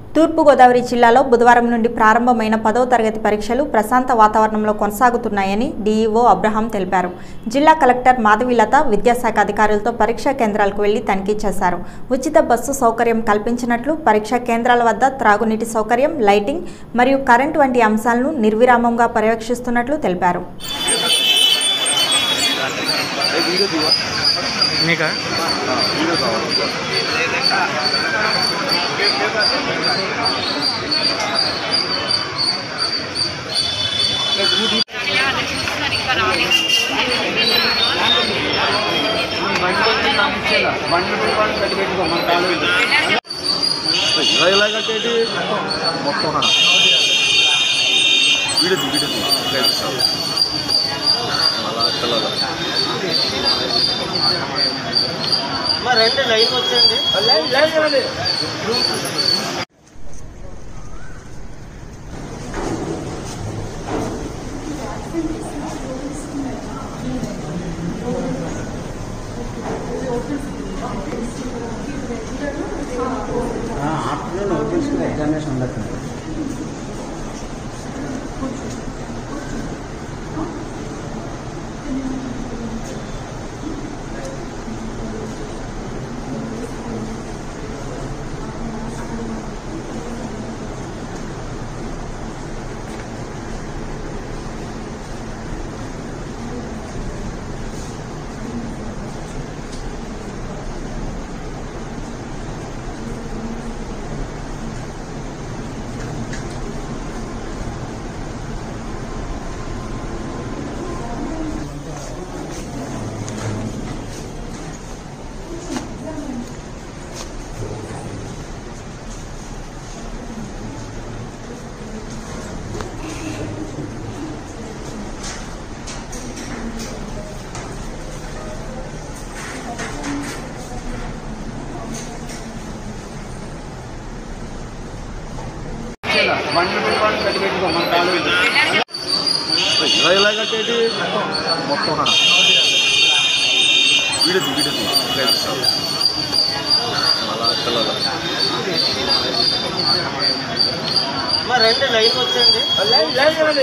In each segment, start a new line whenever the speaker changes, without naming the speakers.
తూర్పుగోదావరి జిల్లాలో బుధవారం నుండి ప్రారంభమైన పదవ తరగతి పరీక్షలు ప్రశాంత వాతావరణంలో కొనసాగుతున్నాయని డీఈఓ అబ్రహాం తెలిపారు జిల్లా కలెక్టర్ మాధవీలత విద్యాశాఖ అధికారులతో పరీక్షా కేంద్రాలకు వెళ్లి తనిఖీ చేశారు ఉచిత బస్సు సౌకర్యం కల్పించినట్లు పరీక్షా కేంద్రాల వద్ద త్రాగునీటి సౌకర్యం లైటింగ్ మరియు కరెంటు వంటి అంశాలను నిర్విరామంగా పర్యవేక్షిస్తున్నట్లు తెలిపారు
మీకా
ఇలా కట్టేటి మొత్తం వీడిది వీడిది మళ్ళా పిల్లలు
రెండు లైన్ వచ్చండి లైన్ లైన్ కదండి
ఆఫ్టర్నూన్ ఓపెన్స్ ఎగ్జామినేషన్ ఉండదు
ఇలా ఇలా కట్టేటి మొత్తం వీడిది వీడిది మళ్ళా పిల్లలు
రెండు లైన్ వచ్చండి లైన్ లైన్ కదండి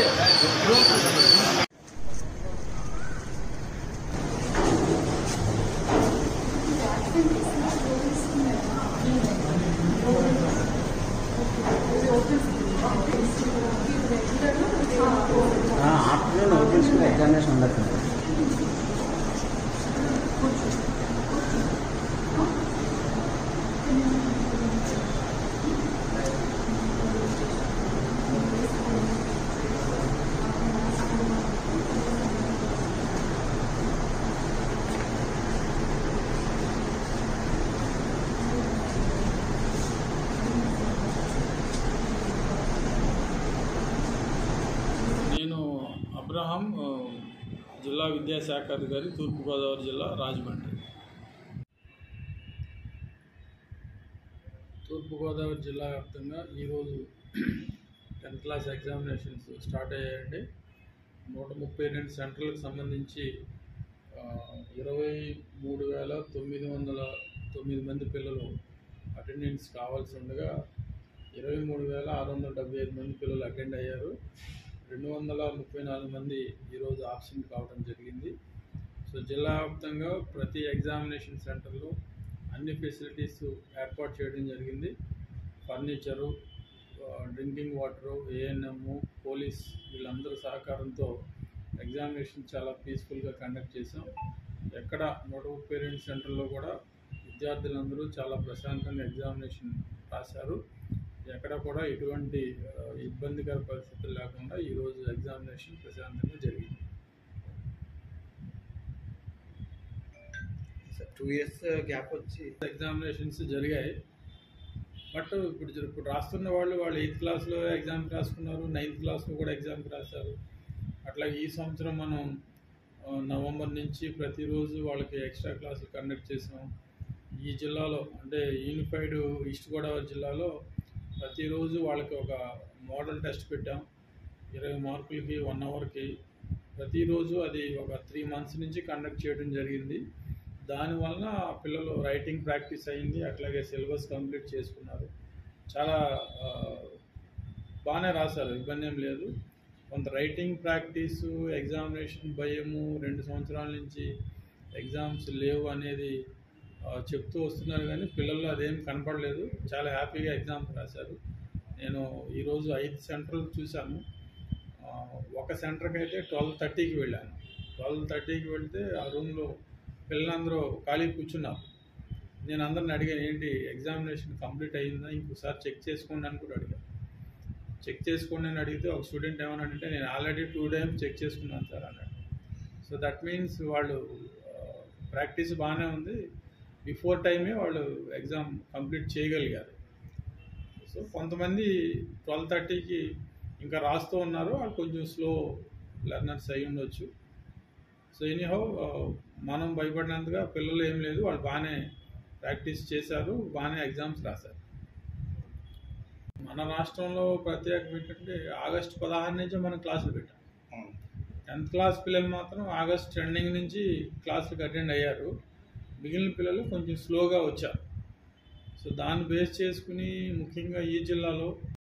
ఆఫ్టర్నూన్ ఓపెన్స్ ఎగ్జామినేషన్ ఉండదు
నేను అబ్రహాం ఆ, జిల్లా విద్యాశాఖ అధికారి తూర్పుగోదావరి జిల్లా రాజమండ్రి తూర్పుగోదావరి జిల్లా వ్యాప్తంగా ఈరోజు టెన్త్ క్లాస్ ఎగ్జామినేషన్స్ స్టార్ట్ అయ్యాయండి నూట ముప్పై రెండు సెంటర్లకు సంబంధించి ఆ, ఇరవై మూడు వేల తొమ్మిది వందల తొమ్మిది మంది పిల్లలు అటెండెన్స్ కావాల్సి ఉండగా ఇరవై మూడు వేల ఆరు వందల డెబ్బై ఐదు మంది పిల్లలు అటెండ్ అయ్యారు రెండు వందల ముప్పై నాలుగు మంది ఈరోజు ఆబ్సెంట్ కావడం జరిగింది సో జిల్లా వ్యాప్తంగా ప్రతి ఎగ్జామినేషన్ సెంటర్లో అన్ని ఫెసిలిటీస్ ఏర్పాటు చేయడం జరిగింది furniture drinking water ANM police వీళ్ళందరి సహకారంతో ఎగ్జామినేషన్ చాలా పీస్ఫుల్గా కండక్ట్ చేసాం ఎక్కడ నూట ముప్పై రెండు సెంటర్లో కూడా విద్యార్థులందరూ చాలా ప్రశాంతంగా ఎగ్జామినేషన్ రాశారు ఎక్కడ కూడా ఎటువంటి ఆ, ఇబ్బందికర పరిస్థితులు లేకుండా ఈరోజు ఎగ్జామినేషన్ ప్రశాంతంగా జరిగింది
టూ ఇయర్స్ గ్యాప్ వచ్చి
ఎగ్జామినేషన్స్ జరిగాయి బట్ ఇప్పుడు జర- ఇప్పుడు రాస్తున్న వాళ్ళు వాళ్ళు ఎయిత్ క్లాస్లో ఎగ్జామ్ రాసుకున్నారు నైన్త్ క్లాస్లో కూడా ఎగ్జామ్ రాశారు అట్లా ఈ సంవత్సరం మనం ఆ, నవంబర్ నుంచి ప్రతిరోజు వాళ్ళకి ఎక్స్ట్రా క్లాసులు కండక్ట్ చేసాం ఈ జిల్లాలో అంటే యూనిఫైడ్ ఈస్ట్ గోదావరి జిల్లాలో ప్రతిరోజు వాళ్ళకి ఒక మోడల్ టెస్ట్ పెట్టాం ఇరవై మార్కులకి వన్ అవర్కి ప్రతిరోజు అది ఒక త్రీ మంత్స్ నుంచి కండక్ట్ చేయడం జరిగింది దానివలన ఆ పిల్లలు రైటింగ్ ప్రాక్టీస్ అయింది అట్లాగే సిలబస్ కంప్లీట్ చేసుకున్నారు చాలా ఆ, బాగానే రాశారు ఇబ్బంది ఏం లేదు కొంత రైటింగ్ ప్రాక్టీసు ఎగ్జామినేషన్ భయము రెండు సంవత్సరాల నుంచి ఎగ్జామ్స్ లేవు అనేది ఆ, చెప్తూ వస్తున్నారు కానీ పిల్లల్లో అదేం కనపడలేదు చాలా హ్యాపీగా ఎగ్జామ్స్ రాశారు నేను ఈరోజు ఐదు సెంటర్లు చూశాను ఆ, ఒక సెంటర్కి అయితే ట్వెల్వ్ థర్టీకి వెళ్ళాను ట్వెల్వ్ థర్టీకి వెళ్తే ఆ రూమ్లో పిల్లలందరూ ఖాళీ కూర్చున్నారు నేను అందరిని అడిగాను ఏంటి ఎగ్జామినేషన్ కంప్లీట్ అయ్యిందా ఇంకోసారి చెక్ చేసుకోండి అని కూడా అడిగాను చెక్ చేసుకోండి అని అడిగితే ఒక స్టూడెంట్ ఏమన్నాడంటే నేను ఆల్రెడీ టూ టైమ్స్ చెక్ చేసుకున్నాను సార్ అన్నాడు సో దట్ మీన్స్ వాళ్ళు ప్రాక్టీస్ బాగానే ఉంది బిఫోర్ టైమే వాళ్ళు ఎగ్జామ్ కంప్లీట్ చేయగలిగారు సో కొంతమంది ట్వెల్వ్ థర్టీకి ఇంకా రాస్తూ ఉన్నారు వాళ్ళు కొంచెం స్లో లెర్నర్స్ అయి ఉండొచ్చు సో ఎనీహౌ మనం భయపడినంతగా పిల్లలు ఏం లేదు వాళ్ళు బాగానే ప్రాక్టీస్ చేశారు బాగానే ఎగ్జామ్స్ రాశారు మన రాష్ట్రంలో ప్రత్యేకం ఏంటంటే ఆగస్టు పదహారు నుంచి మనం క్లాసులు పెట్టాం టెన్త్ క్లాస్ పిల్లలు మాత్రం ఆగస్ట్ ఎండింగ్ నుంచి క్లాసులకు అటెండ్ అయ్యారు మిగిలిన పిల్లలు కొంచెం స్లోగా వచ్చారు సో దాన్ని బేస్ చేసుకుని ముఖ్యంగా ఈ జిల్లాలో